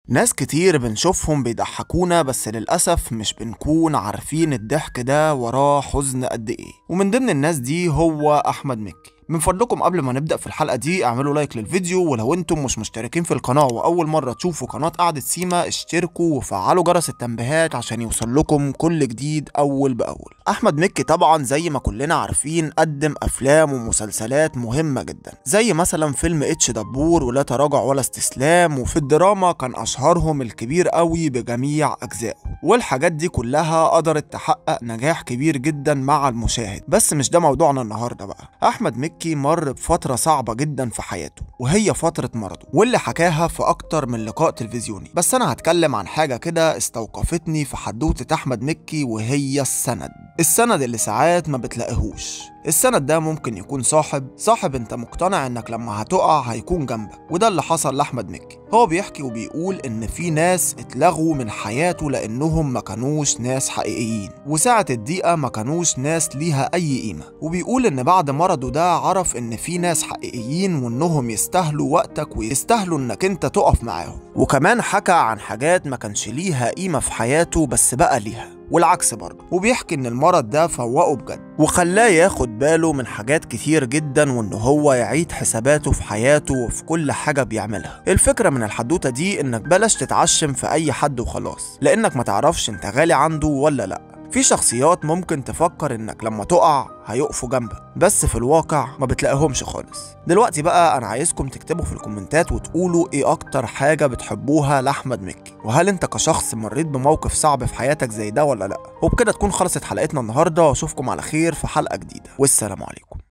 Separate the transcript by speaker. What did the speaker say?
Speaker 1: ناس كتير بنشوفهم بيضحكونا بس للأسف مش بنكون عارفين الضحك ده وراه حزن قد إيه ومن ضمن الناس دي هو أحمد مكي من فضلكم قبل ما نبدأ في الحلقة دي اعملوا لايك للفيديو ولو انتم مش مشتركين في القناة وأول مرة تشوفوا قناة قعدة سيما اشتركوا وفعلوا جرس التنبيهات عشان يوصل لكم كل جديد أول بأول أحمد مكي طبعا زي ما كلنا عارفين قدم أفلام ومسلسلات مهمة جدا زي مثلا فيلم اتش دبور ولا تراجع ولا استسلام وفي الدراما كان أشهرهم الكبير قوي بجميع أجزائه والحاجات دي كلها قدرت تحقق نجاح كبير جدا مع المشاهد بس مش ده موضوعنا النهارده بقى أحمد مكي مر بفترة صعبة جدا في حياته وهي فترة مرضه واللي حكاها في أكتر من لقاء تلفزيوني بس أنا هتكلم عن حاجة كده استوقفتني في حدوتة أحمد مكي وهي السند السند اللي ساعات ما بتلاقيهوش السند ده ممكن يكون صاحب صاحب انت مقتنع انك لما هتقع هيكون جنبك وده اللي حصل لاحمد مكي هو بيحكي وبيقول ان في ناس اتلغوا من حياته لانهم ما كانوش ناس حقيقيين وساعة الدقيقة ما كانوش ناس ليها اي قيمة وبيقول ان بعد مرضه ده عرف ان في ناس حقيقيين وانهم يستاهلوا وقتك ويستاهلوا انك انت تقف معاهم وكمان حكى عن حاجات ما كانش ليها قيمة في حياته بس بقى ليها والعكس برضه وبيحكي ان المرض ده فوقه بجد وخلاه ياخد باله من حاجات كتير جدا وان هو يعيد حساباته في حياته وفي كل حاجة بيعملها الفكرة من الحدوتة دي انك بلاش تتعشم في اي حد وخلاص لانك ما تعرفش انت غالي عنده ولا لا في شخصيات ممكن تفكر انك لما تقع هيقفوا جنبك بس في الواقع ما بتلاقيهمش خالص دلوقتي بقى انا عايزكم تكتبوا في الكومنتات وتقولوا ايه اكتر حاجة بتحبوها لاحمد مكي وهل انت كشخص مريت بموقف صعب في حياتك زي ده ولا لا وبكده تكون خلصت حلقتنا النهارده واشوفكم على خير في حلقة جديدة والسلام عليكم